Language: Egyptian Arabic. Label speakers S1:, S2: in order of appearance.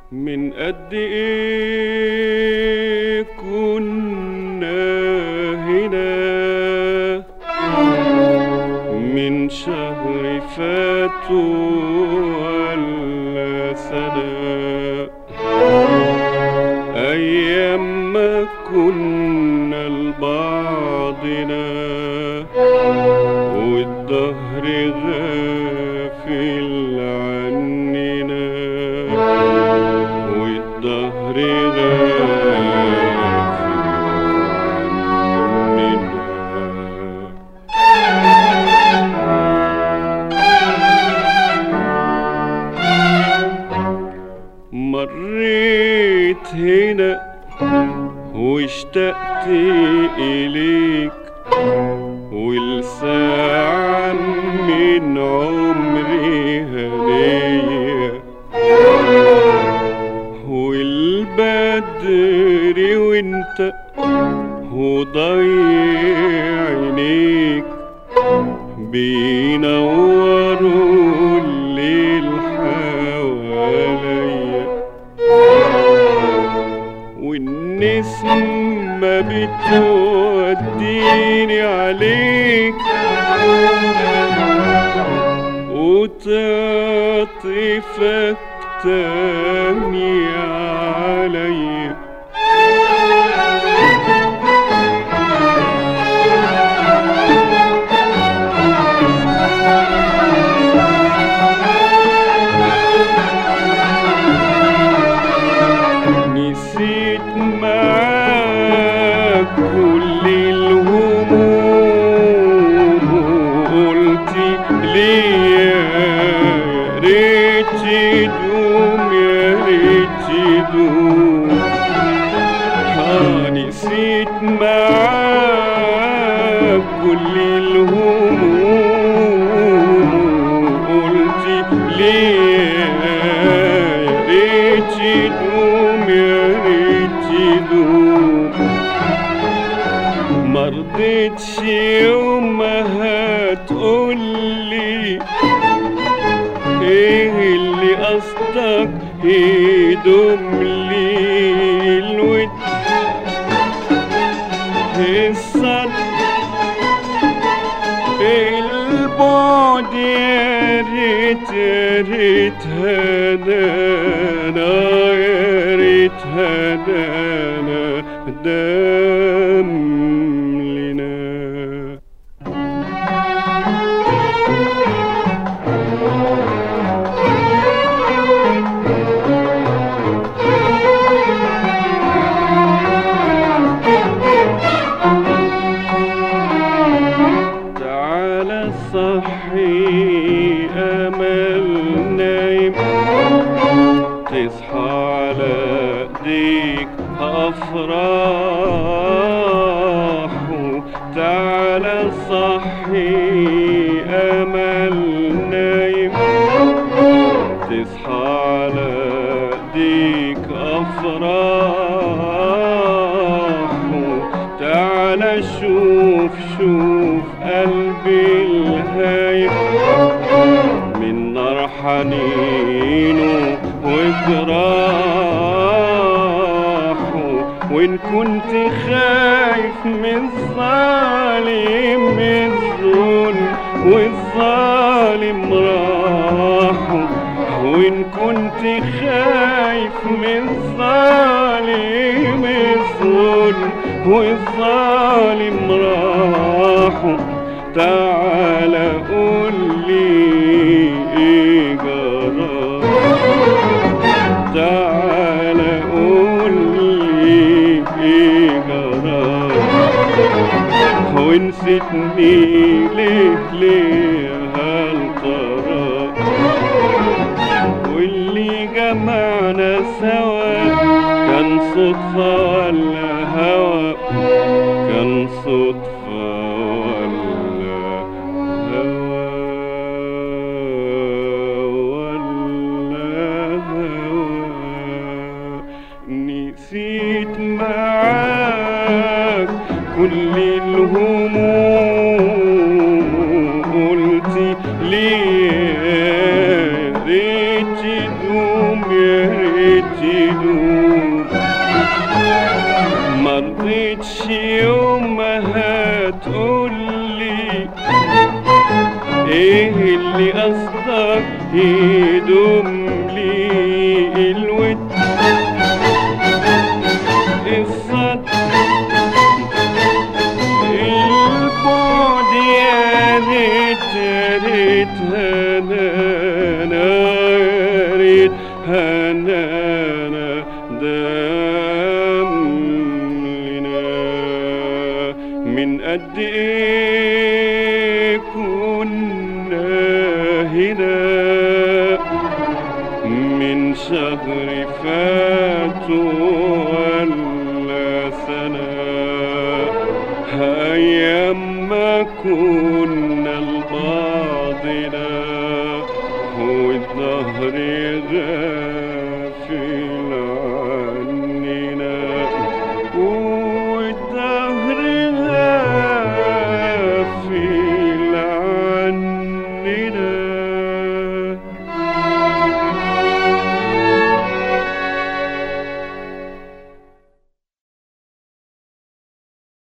S1: من قد ايه كنا هنا من شهر فات ولا سنة أيام ما كنا لبعضنا والدهر غافل عننا والدهر غافل عننا مريت هنا واشتقت إليك والساعة من عمري هدية والبدر وانت وضيع عينيك بينوروا الليل حواليا والنسمة بتوديني عليك وتعطفك تاني عليا نسيت معاك كل الهموم قلت ليه يا ريت تدوم يا ريت تدوم آه نسيت معاك كل الهموم قلت ليه يا ريت تدوم يا ريت تدوم مرضتش يوم ما هتقولي ايه اللي قصدك يدوم لي الود الصد البعد يا ريت يا ريت هدانا يا ريت هدانا دام لنا تعال صحي امل نايم تصحى على ايديك افراح تعال صحي امل نايم تصحى على ايديك افراح تعال شوف شوف قلبي الهايب من نار حنينه وجراحه وان كنت خايف من الظالم من الظلم والظالم راحه وان كنت خايف من الظالم الظلم والظالم راحوا تعال قول لي ايه جرى تعال قول لي ايه جرى ونسيتني ليه ليه هالقرار واللي جمعنا سوا كان صدفة ولا هوى كان صدفة ولا هوى ولا هوى نسيت معاك كل الهموم قلت ليه يا ريت تدوم يا ريت تدوم مرضتش يوم ما هتقولي ايه اللي قصدك يدوم لي الود الصد البعد يا ريت يا ريت هنانا يا ريت هنانا دمنا من قد ايه كنا هنا من شهر فات ولا سنة أيام ما كنا لبعضنا والظهر غاب